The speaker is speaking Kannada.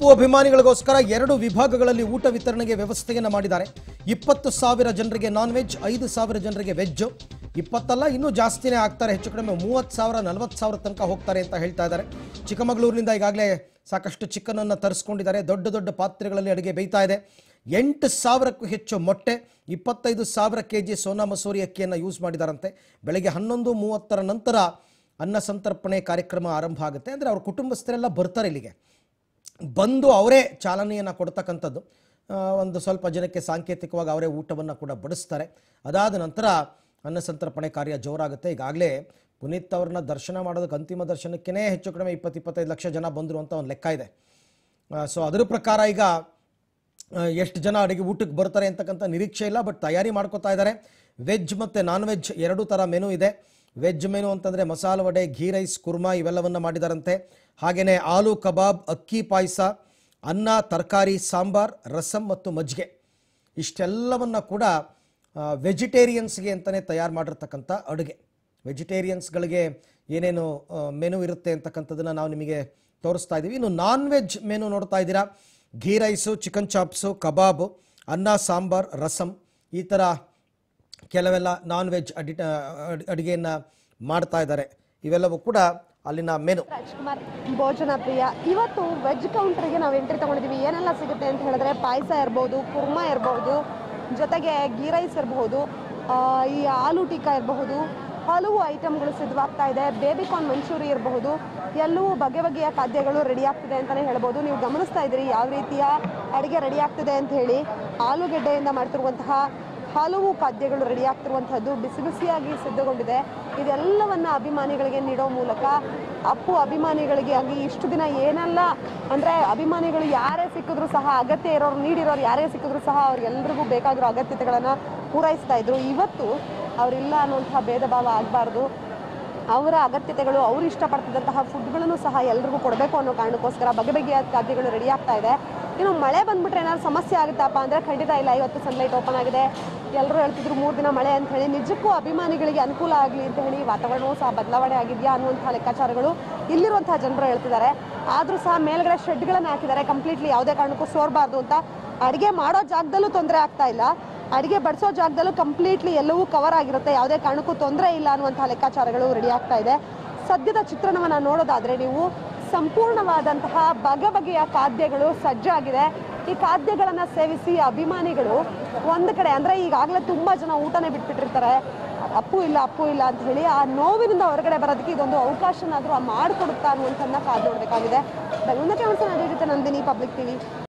ಅಪ್ಪು ಅಭಿಮಾನಿಗಳಿಗೋಸ್ಕರ ಎರಡು ವಿಭಾಗಗಳಲ್ಲಿ ಊಟ ವಿತರಣೆಗೆ ವ್ಯವಸ್ಥೆಯನ್ನು ಮಾಡಿದ್ದಾರೆ ಇಪ್ಪತ್ತು ಸಾವಿರ ಜನರಿಗೆ ನಾನ್ ವೆಜ್ ಐದು ಸಾವಿರ ಜನರಿಗೆ ವೆಜ್ ಇಪ್ಪತ್ತಲ್ಲ ಇನ್ನೂ ಜಾಸ್ತಿನೇ ಆಗ್ತಾರೆ ಹೆಚ್ಚು ಕಡಿಮೆ ಮೂವತ್ತು ಸಾವಿರ ನಲವತ್ತು ಸಾವಿರ ತನಕ ಹೋಗ್ತಾರೆ ಅಂತ ಹೇಳ್ತಾ ಇದ್ದಾರೆ ಚಿಕ್ಕಮಗಳೂರಿನಿಂದ ಈಗಾಗಲೇ ಸಾಕಷ್ಟು ಚಿಕನನ್ನು ತರಿಸ್ಕೊಂಡಿದ್ದಾರೆ ದೊಡ್ಡ ದೊಡ್ಡ ಪಾತ್ರೆಗಳಲ್ಲಿ ಅಡುಗೆ ಬೇಯ್ತಾ ಇದೆ ಎಂಟು ಸಾವಿರಕ್ಕೂ ಹೆಚ್ಚು ಮೊಟ್ಟೆ ಇಪ್ಪತ್ತೈದು ಸಾವಿರ ಕೆ ಜಿ ಸೋನಾ ಮಸೂರಿ ಅಕ್ಕಿಯನ್ನು ಯೂಸ್ ಮಾಡಿದಾರಂತೆ ಬೆಳಗ್ಗೆ ಹನ್ನೊಂದು ಮೂವತ್ತರ ನಂತರ ಅನ್ನ ಸಂತರ್ಪಣೆ ಕಾರ್ಯಕ್ರಮ ಆರಂಭ ಆಗುತ್ತೆ ಅಂದರೆ ಅವ್ರ ಕುಟುಂಬಸ್ಥರೆಲ್ಲ ಬರ್ತಾರೆ ಇಲ್ಲಿಗೆ ಬಂದು ಅವರೇ ಚಾಲನೆಯನ್ನು ಕೊಡ್ತಕ್ಕಂಥದ್ದು ಆ, ಒಂದು ಸ್ವಲ್ಪ ಜನಕ್ಕೆ ಸಾಂಕೇತಿಕವಾಗಿ ಅವರೇ ಊಟವನ್ನು ಕೂಡ ಬಡಿಸ್ತಾರೆ ಅದಾದ ನಂತರ ಅನ್ನ ಸಂತರ್ಪಣೆ ಕಾರ್ಯ ಜೋರಾಗುತ್ತೆ ಈಗಾಗಲೇ ಪುನೀತ್ ಅವ್ರನ್ನ ದರ್ಶನ ಮಾಡೋದಕ್ಕೆ ಅಂತಿಮ ದರ್ಶನಕ್ಕೇ ಹೆಚ್ಚು ಕಡಿಮೆ ಇಪ್ಪತ್ತು ಇಪ್ಪತ್ತೈದು ಲಕ್ಷ ಜನ ಬಂದರು ಅಂತ ಒಂದು ಲೆಕ್ಕ ಇದೆ ಸೊ ಅದರ ಪ್ರಕಾರ ಈಗ ಆ, ಎಷ್ಟು ಜನ ಅಡುಗೆ ಊಟಕ್ಕೆ ಬರ್ತಾರೆ ಅಂತಕ್ಕಂಥ ನಿರೀಕ್ಷೆ ಇಲ್ಲ ಬಟ್ ತಯಾರಿ ಮಾಡ್ಕೋತಾ ಇದ್ದಾರೆ ವೆಜ್ ಮತ್ತು ನಾನ್ ವೆಜ್ ಎರಡೂ ಥರ ಮೆನು ಇದೆ ವೆಜ್ ಮೆನು ಅಂತಂದರೆ ಮಸಾಲ ವಡೆ ಘೀ ರೈಸ್ ಕುರ್ಮಾ ಇವೆಲ್ಲವನ್ನು ಮಾಡಿದಾರಂತೆ ಹಾಗೆಯೇ ಆಲೂ ಕಬಾಬ್ ಅಕ್ಕಿ ಪಾಯಸ ಅನ್ನ ತರಕಾರಿ ಸಾಂಬಾರ್ ರಸಂ ಮತ್ತು ಮಜ್ಜಿಗೆ ಇಷ್ಟೆಲ್ಲವನ್ನು ಕೂಡ ವೆಜಿಟೇರಿಯನ್ಸ್ಗೆ ಅಂತಲೇ ತಯಾರು ಮಾಡಿರ್ತಕ್ಕಂಥ ಅಡುಗೆ ವೆಜಿಟೇರಿಯನ್ಸ್ಗಳಿಗೆ ಏನೇನು ಮೆನು ಇರುತ್ತೆ ಅಂತಕ್ಕಂಥದ್ದನ್ನು ನಾವು ನಿಮಗೆ ತೋರಿಸ್ತಾ ಇದ್ದೀವಿ ಇನ್ನು ನಾನ್ ವೆಜ್ ಮೆನು ನೋಡ್ತಾ ಇದ್ದೀರಾ ghee rice chicken chops kebab ಅನ್ನ ಸಾಂಬಾರ್ ರಸಂ ಈ ಥರ ಕೆಲವೆಲ್ಲ ನಾನ್ ವೆಜ್ ಅಡಿ ಅಡುಗೆಯನ್ನು ಮಾಡ್ತಾ ಇದ್ದಾರೆ ಇವೆಲ್ಲವೂ ಕೂಡ ಅಲ್ಲಿನ ಮೆನು ರಾಜ್ಕುಮಾರ್ ಭೋಜನ ಪ್ರಿಯ ಇವತ್ತು ವೆಜ್ ಕೌಂಟರ್ಗೆ ನಾವು ಎಂಟ್ರಿ ತಗೊಂಡಿದ್ದೀವಿ ಏನೆಲ್ಲ ಸಿಗುತ್ತೆ ಅಂತ ಹೇಳಿದ್ರೆ ಪಾಯಸ ಇರ್ಬೋದು ಕುರ್ಮಾ ಇರ್ಬೋದು ಜೊತೆಗೆ ಗೀ ರೈಸ್ ಇರಬಹುದು ಈ ಆಲೂ ಟಿಕ್ಕಾ ಇರಬಹುದು ಹಲವು ಐಟಮ್ಗಳು ಸಿದ್ಧವಾಗ್ತಾ ಇದೆ ಬೇಬಿ ಕಾರ್ನ್ ಮಂಚೂರಿ ಇರಬಹುದು ಎಲ್ಲವೂ ಬಗೆ ಬಗೆಯ ಖಾದ್ಯಗಳು ರೆಡಿ ಆಗ್ತಿದೆ ಅಂತಲೇ ಹೇಳ್ಬೋದು ನೀವು ಗಮನಿಸ್ತಾ ಇದ್ದೀರಿ ಯಾವ ರೀತಿಯ ಅಡುಗೆ ರೆಡಿ ಆಗ್ತಿದೆ ಅಂತ ಹೇಳಿ ಆಲೂಗೆಡ್ಡೆಯಿಂದ ಮಾಡ್ತಿರುವಂತಹ ಹಲವು ಖಾದ್ಯಗಳು ರೆಡಿ ಆಗ್ತಿರುವಂತಹದ್ದು ಬಿಸಿ ಬಿಸಿಯಾಗಿ ಸಿದ್ಧಗೊಂಡಿದೆ ಇದೆಲ್ಲವನ್ನ ಅಭಿಮಾನಿಗಳಿಗೆ ನೀಡೋ ಮೂಲಕ ಅಪ್ಪು ಅಭಿಮಾನಿಗಳಿಗೆ ಆಗಿ ಇಷ್ಟು ದಿನ ಏನೆಲ್ಲ ಅಂದ್ರೆ ಅಭಿಮಾನಿಗಳು ಯಾರೇ ಸಿಕ್ಕಿದ್ರು ಸಹ ಅಗತ್ಯ ಇರೋರು ನೀಡಿರೋರು ಯಾರೇ ಸಿಕ್ಕಿದ್ರು ಸಹ ಅವ್ರಿಗೆಲ್ರಿಗೂ ಬೇಕಾಗಿರೋ ಅಗತ್ಯತೆಗಳನ್ನ ಪೂರೈಸ್ತಾ ಇದ್ರು ಇವತ್ತು ಅವರಿಲ್ಲ ಅನ್ನುವಂತಹ ಭೇದ ಭಾವ ಆಗಬಾರ್ದು ಅವರ ಅಗತ್ಯತೆಗಳು ಅವ್ರು ಇಷ್ಟಪಡ್ತಿದ್ದಂತಹ ಫುಡ್ಗಳನ್ನು ಸಹ ಎಲ್ರಿಗೂ ಕೊಡಬೇಕು ಅನ್ನೋ ಕಾರಣಕ್ಕೋಸ್ಕರ ಬಗೆ ಬಗೆಯ ಖಾದ್ಯಗಳು ರೆಡಿ ಆಗ್ತಾ ಇದೆ ಇನ್ನು ಮಳೆ ಬಂದ್ಬಿಟ್ರೆ ಏನಾದ್ರು ಸಮಸ್ಯೆ ಆಗುತ್ತಪ್ಪ ಅಂದರೆ ಖಂಡಿತ ಇಲ್ಲ ಇವತ್ತು ಸನ್ಲೈಟ್ ಓಪನ್ ಆಗಿದೆ ಎಲ್ಲರೂ ಹೇಳ್ತಿದ್ರು ಮೂರು ದಿನ ಮಳೆ ಅಂತ ಹೇಳಿ ನಿಜಕ್ಕೂ ಅಭಿಮಾನಿಗಳಿಗೆ ಅನುಕೂಲ ಆಗಲಿ ಅಂತ ಹೇಳಿ ವಾತಾವರಣವೂ ಸಹ ಬದಲಾವಣೆ ಆಗಿದೆಯಾ ಅನ್ನುವಂತಹ ಲೆಕ್ಕಾಚಾರಗಳು ಇಲ್ಲಿರುವಂತಹ ಜನರು ಹೇಳ್ತಿದ್ದಾರೆ ಆದರೂ ಸಹ ಮೇಲ್ಗಡೆ ಶೆಡ್ಗಳನ್ನು ಹಾಕಿದ್ದಾರೆ ಕಂಪ್ಲೀಟ್ಲಿ ಯಾವುದೇ ಕಾರಣಕ್ಕೂ ಸೋರಬಾರ್ದು ಅಂತ ಅಡುಗೆ ಮಾಡೋ ಜಾಗದಲ್ಲೂ ತೊಂದರೆ ಆಗ್ತಾ ಇಲ್ಲ ಅಡಿಗೆ ಬಡಿಸೋ ಜಾಗದಲ್ಲೂ ಕಂಪ್ಲೀಟ್ಲಿ ಎಲ್ಲವೂ ಕವರ್ ಆಗಿರುತ್ತೆ ಯಾವುದೇ ಕಾರಣಕ್ಕೂ ತೊಂದರೆ ಇಲ್ಲ ಅನ್ನುವಂತಹ ಲೆಕ್ಕಾಚಾರಗಳು ರೆಡಿ ಆಗ್ತಾ ಇದೆ ಸದ್ಯದ ಚಿತ್ರಣವನ್ನು ನೋಡೋದಾದ್ರೆ ನೀವು ಸಂಪೂರ್ಣವಾದಂತಹ ಬಗೆ ಬಗೆಯ ಖಾದ್ಯಗಳು ಸಜ್ಜಾಗಿದೆ ಈ ಖಾದ್ಯಗಳನ್ನು ಸೇವಿಸಿ ಅಭಿಮಾನಿಗಳು ಒಂದು ಕಡೆ ಅಂದರೆ ಈಗಾಗಲೇ ತುಂಬ ಜನ ಊಟನೇ ಬಿಟ್ಬಿಟ್ಟಿರ್ತಾರೆ ಅಪ್ಪು ಇಲ್ಲ ಅಪ್ಪು ಇಲ್ಲ ಅಂತ ಹೇಳಿ ಆ ನೋವಿನಿಂದ ಹೊರಗಡೆ ಬರೋದಕ್ಕೆ ಇದೊಂದು ಅವಕಾಶನಾದರೂ ಮಾಡಿಕೊಡುತ್ತಾ ಅನ್ನುವಂಥದ್ದನ್ನ ಕಾದು ನೋಡಬೇಕಾಗಿದೆ ಬೆಂಗಳೂರು ಜೊತೆ ನಂದಿನಿ ಪಬ್ಲಿಕ್ ಟಿವಿ